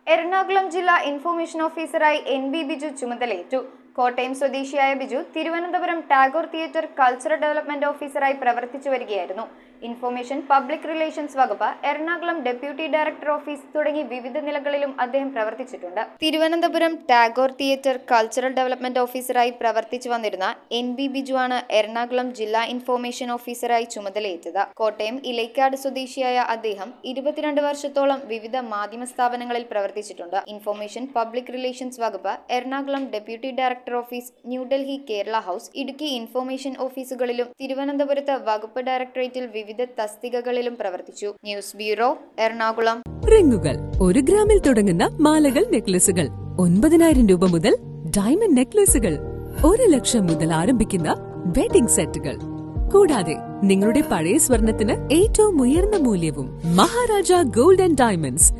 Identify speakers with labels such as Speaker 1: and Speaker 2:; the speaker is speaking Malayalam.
Speaker 1: എറണാകുളം ജില്ലാ ഇൻഫോർമേഷൻ ഓഫീസറായി എൻ ബി ബിജു ചുമതലയേറ്റു കോട്ടയം സ്വദേശിയായ Biju Thiruvananthapuram Tagore theatre cultural development ഓഫീസറായി പ്രവർത്തിച്ചു വരികയായിരുന്നു ഇൻഫോർമേഷൻ പബ്ലിക് റിലേഷൻസ് വകുപ്പ് എറണാകുളം ഡെപ്യൂട്ടി ഡയറക്ടർ ഓഫീസ് തുടങ്ങി വിവിധ നിലകളിലും അദ്ദേഹം പ്രവർത്തിച്ചിട്ടുണ്ട് Thiruvananthapuram Tagore theatre cultural development ഓഫീസറായി പ്രവർത്തിച്ചു വന്നിരുന്ന എൻ ബി ബിജു ആണ് എറണാകുളം ജില്ലാ ഇൻഫോർമേഷൻ ഓഫീസറായി ചുമതലയേറ്റത് കോട്ടയം ഇലൈക്കാട് സ്വദേശിയായ അദ്ദേഹം ഇരുപത്തിരണ്ട് വർഷത്തോളം വിവിധ മാധ്യമ സ്ഥാപനങ്ങളിൽ പ്രവർത്തിച്ചിട്ടുണ്ട് ഇൻഫോർമേഷൻ പബ്ലിക് റിലേഷൻസ് വകുപ്പ് Ernakulam deputy director office New Delhi Kerala house Idukki information ഓഫീസുകളിലും തിരുവനന്തപുരത്ത് വകുപ്പ് ഡയറക്ടറേറ്റിൽ വിവിധ തസ്തികകളിലും പ്രവർത്തിച്ചു ന്യൂസ് ബ്യൂറോ എറണാകുളം
Speaker 2: റിങ്ങുകൾ ഒരു ഗ്രാമിൽ തുടങ്ങുന്ന മാലകൾ നെക്ലസുകൾ ഒൻപതിനായിരം രൂപ മുതൽ ഡയമണ്ട് നെക്ലസുകൾ ഒരു ലക്ഷം മുതൽ ആരംഭിക്കുന്ന വെഡിംഗ് സെറ്റുകൾ കൂടാതെ നിങ്ങളുടെ പഴയ സ്വർണത്തിന് ഏറ്റവും ഉയർന്ന മൂല്യവും മഹാരാജ ഗോൾഡ് ആൻഡ് ഡയമണ്ട്സ്